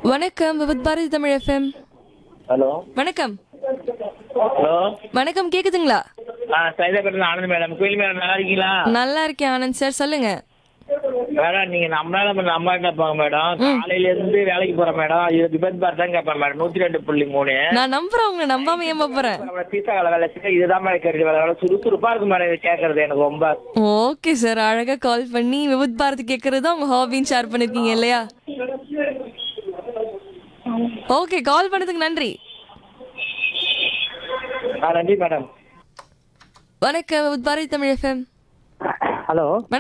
வணக்கம் Vividh Bharati Tamil FM hello வணக்கம் hello வணக்கம் கேக்குதுங்களா ஆ சைதாபேட்டில் ஆனந்த் மேடம் கோயில் மேடம் நல்லா இருக்கீங்களா நல்லா இருக்கேன் ஆனந்த் சார் சொல்லுங்க மேடம் நீங்க நம்மளால நம்ம அம்மா கேட்பாங்க மேடம் காலையில இருந்து வேலைக்கு போறேன் மேடம் இது விபத் பார் தான் கேட்பேன் மேடம் நூத்தி ரெண்டு புள்ளி மூணு நான் நம்புறேன் உங்களை நம்பாம ஏமா போறேன் நம்மளோட சீசா வேலை வேலை செய்ய இதுதான் மேடம் கேட்கறது வேலை வேலை சுறுசுறுப்பா இருக்கு மேடம் இது கேட்கறது எனக்கு ரொம்ப ஓகே சார் அழகா கால் பண்ணி விபத் பாரதி கேட்கறது தான் உங்க ஹாபின்னு ஷேர் பண்ணிருக்கீங்க இல்லையா ஓகே கால் பண்ணதுக்கு நன்றி ஆ நன்றி மேடம் வணக்கம் விபத் பாரதி தமிழ் எஃப்எம் ஹலோ